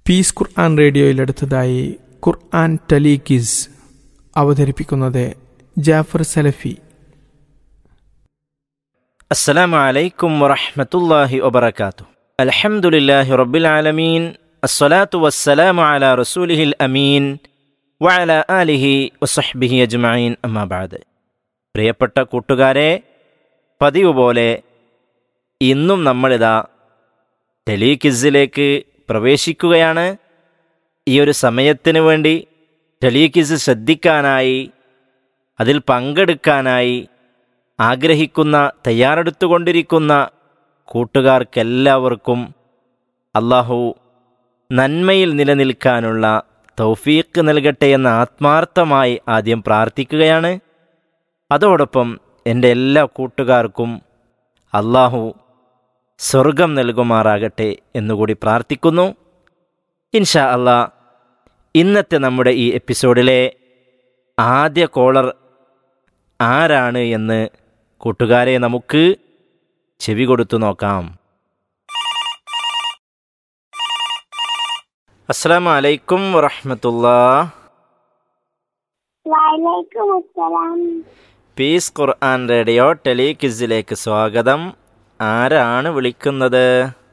Piece ഖുർആൻ റേഡിയോയിലെടുത്തതായി ഖുർആൻ ടലീക്കിസ് അവതരിപ്പിക്കുന്നത് ജാഫർ സലഫി السلام عليكم ورحمة الله وبركاته الحمد لله رب العالمين الصلاة والسلام على رسوله الأمين وعلى آله وصحبه أجمعين أما بعد പ്രിയപ്പെട്ട കൂട്ടുകാരെ പതിവ് പോലെ ഇന്നും നമ്മളിതാ ടെലികിസിലേക്ക് പ്രവേശിക്കുകയാണ് ഈ ഒരു സമയത്തിന് വേണ്ടി ടെലികിസ് ശ്രദ്ധിക്കാനായി അതിൽ പങ്കെടുക്കാനായി ആഗ്രഹിക്കുന്ന തയ്യാറെടുത്തുകൊണ്ടിരിക്കുന്ന കൂട്ടുകാർക്കെല്ലാവർക്കും അള്ളാഹു നന്മയിൽ നിലനിൽക്കാനുള്ള തൗഫീക്ക് നൽകട്ടെ എന്ന് ആത്മാർത്ഥമായി ആദ്യം പ്രാർത്ഥിക്കുകയാണ് അതോടൊപ്പം എൻ്റെ എല്ലാ കൂട്ടുകാർക്കും അള്ളാഹു സ്വർഗം നൽകുമാറാകട്ടെ എന്നുകൂടി പ്രാർത്ഥിക്കുന്നു ഇൻഷാ അള്ളാ ഇന്നത്തെ നമ്മുടെ ഈ എപ്പിസോഡിലെ ആദ്യ കോളർ ആരാണ് എന്ന് കൂട്ടുകാരെ നമുക്ക് ചെവി കൊടുത്തു നോക്കാം അസ്സാം വലൈക്കും വറഹമത്തുള്ള വലൈക്കും അസ്സലാം പീസ് ഖുർആൻ റേഡിയോ ടെലികിസിലേക്ക് സ്വാഗതം ആരാണ് വിളിക്കുന്നത്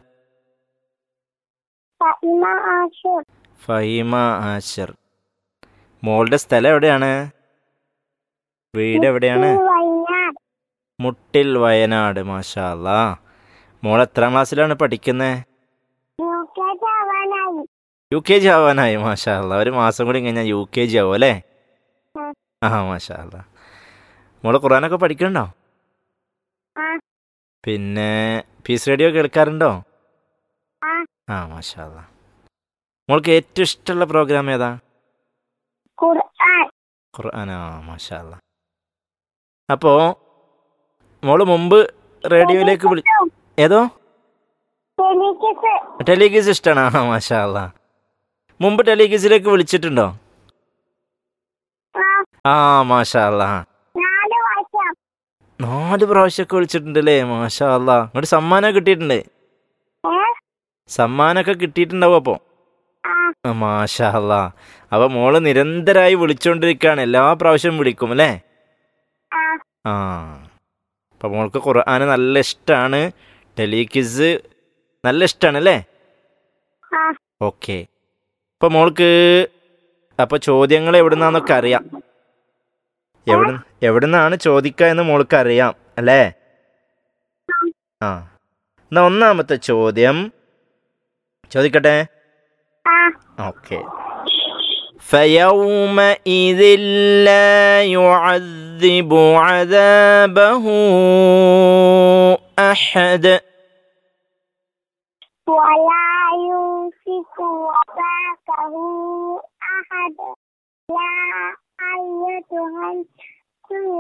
ഫാത്തിമ ആഷൂർ ഫഹിമ ആശർ മോളുടെ സ്ഥലം എവിടെയാണ് വീട് എവിടെയാണ് വയനാട് മുട്ടിൽ വയനാട് മാഷാ അല്ലാ മോൾ എത്രാം ക്ലാസ്സിലാണ് പഠിക്കുന്നത് യുകെജി ആവാനായി യു കെ ജി ആവാനായി മാഷാ അല്ലാ ഒരു മാസം കൂടി കഴിഞ്ഞാൽ യു കെ ജി ആവും അല്ലേ ഉം. ആ മാഷാ അല്ലാ മോള് ഖുറാനൊക്കെ പഠിക്കണ്ടോ ആ പിന്നെ പീസ് റേഡിയോ കേൾക്കാറുണ്ടോ ആ ആ മാഷാ അല്ലാ മോൾക്ക് ഏറ്റവും ഇഷ്ടമുള്ള പ്രോഗ്രാം ഏതാ ഖുർആൻ ഖുർആനാ മാഷാ അല്ലാ അപ്പോൾ മോള് മുമ്പ് റേഡിയോയിലേക്ക് വിളി ഏതോ ടെലികിസ് ടെലിഗീസ് ഇഷ്ടമാണ് ആ മാഷാ അല്ലാ മുമ്പ് ടെലിഗീസിലേക്ക് വിളിച്ചിട്ടുണ്ടോ ആ ആ മാഷാ അല്ലാ നാല് വർഷം നാല് പ്രാവശ്യമൊക്കെ വിളിച്ചിട്ടുണ്ടല്ലേ മാഷാ അല്ലാ അങ്ങോട്ട് സമ്മാനം കിട്ടിയിട്ടുണ്ട് ഏ സമ്മാനമൊക്കെ കിട്ടിയിട്ടുണ്ടാവും അപ്പോൾ ആ മാഷാ അല്ലാ അപ്പോൾ മോള് നിരന്തരമായി വിളിച്ചുകൊണ്ടിരിക്കുകയാണ് എല്ലാ പ്രാവശ്യവും വിളിക്കും അല്ലേ ആ ആ അപ്പോൾ മോൾക്ക് ഖുർആൻ നല്ല ഇഷ്ടമാണ് ടെലികിസ് നല്ല ഇഷ്ടമാണ് അല്ലേ ആ ഓക്കെ അപ്പോൾ മോൾക്ക് അപ്പോൾ ചോദ്യങ്ങൾ എവിടുന്നാന്നൊക്കെ അറിയാം എവിടെ എവിടുന്നാണ് ചോദിക്കുക എന്ന് മോൾക്ക് അറിയാം അല്ലേ ആ എന്നാ ഒന്നാമത്തെ ചോദ്യം ചോദിക്കട്ടെ ആ ഓക്കെ فيومئذ لا يعذب عذابه أحد ولا يوثق وثاقه